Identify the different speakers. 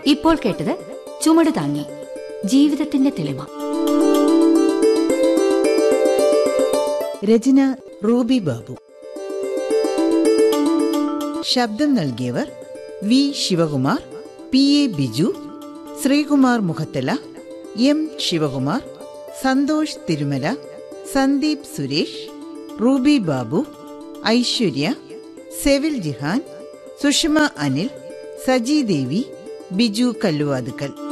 Speaker 1: ഇപ്പോൾ കേട്ടത് ചുമട് താങ്ങി ജീവിതത്തിന്റെ തെളിമ
Speaker 2: രചന റൂബി ബാബു ശബ്ദം നൽകിയവർ V Sivakumar P A Biju Sreekumar Mukhathala M Sivakumar Santhosh Thirumala Sandeep Suresh Ruby Babu Aishwarya Sevil Jihan Sushama Anil Saji Devi Biju Kalluvathukkal